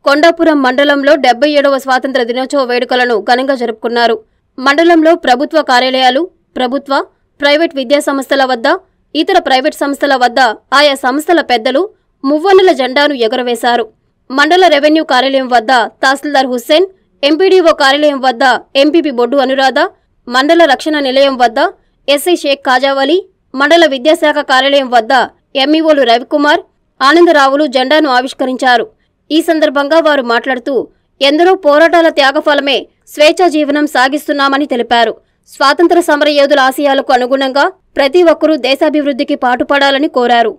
కొండాపురం మండలంలో డెబ్బై ఏడవ స్వాతంత్ర దినోత్సవ వేడుకలను ఘనంగా జరుపుకున్నారు మండలంలో ప్రభుత్వ కార్యాలయాలు ప్రభుత్వ ప్రైవేట్ విద్యా సంస్థల వద్ద ఇతర ప్రైవేట్ సంస్థల వద్ద ఆయా సంస్థల పెద్దలు మువ్వన్నెల జెండాను ఎగురవేశారు మండల రెవెన్యూ కార్యాలయం వద్ద తహసీల్దార్ హుస్సేన్ ఎంపీడీఓ కార్యాలయం వద్ద ఎంపీపీ బొడ్డు అనురాధ మండల రక్షణ నిలయం వద్ద ఎస్ఐ షేక్ కాజావలి మండల విద్యాశాఖ కార్యాలయం వద్ద ఎంఈఓలు రవికుమార్ ఆనందరావులు జెండాను ఆవిష్కరించారు ఈ సందర్భంగా వారు మాట్లాడుతూ ఎందరో పోరాటాల త్యాగఫలమే స్వేచ్ఛా జీవనం సాగిస్తున్నామని తెలిపారు స్వాతంత్ర సమర యోధుల ఆశయాలకు అనుగుణంగా ప్రతి ఒక్కరూ దేశాభివృద్ధికి పాటుపడాలని కోరారు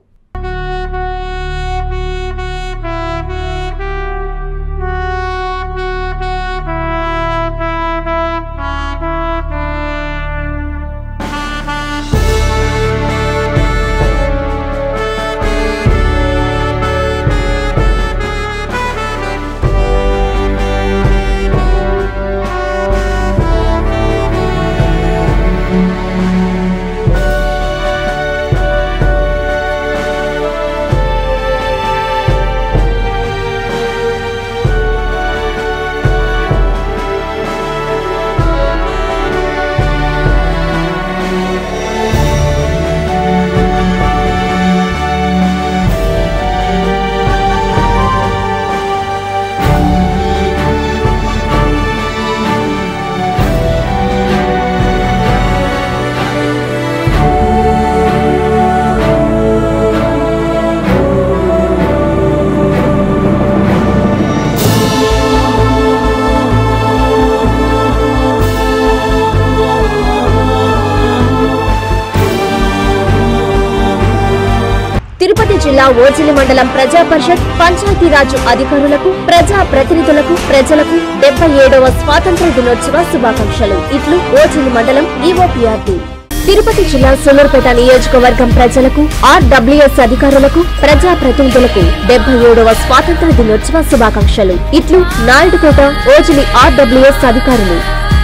తిరుపతి జిల్లా ఓజిలి మండలం ప్రజా పరిషత్ పంచాయతీరాజ్ అధికారులకు ప్రజా ప్రతినిధులకు ప్రజలకు డెబ్బై ఏడవ స్వాతంత్ర దినోత్సవ శుభాకాంక్షలు ఇట్లు ఓజిలి మండలం ఈఓపీఆర్టీ తిరుపతి జిల్లా సూలూరుపేట నియోజకవర్గం ప్రజలకు ఆర్డబ్ల్యూఎస్ అధికారులకు ప్రజా ప్రతినిధులకు డెబ్బై ఏడవ స్వాతంత్ర దినోత్సవ శుభాకాంక్షలు ఇట్లు నాయుడుకోట ఓజిలి ఆర్డబ్ల్యూఎస్ అధికారులు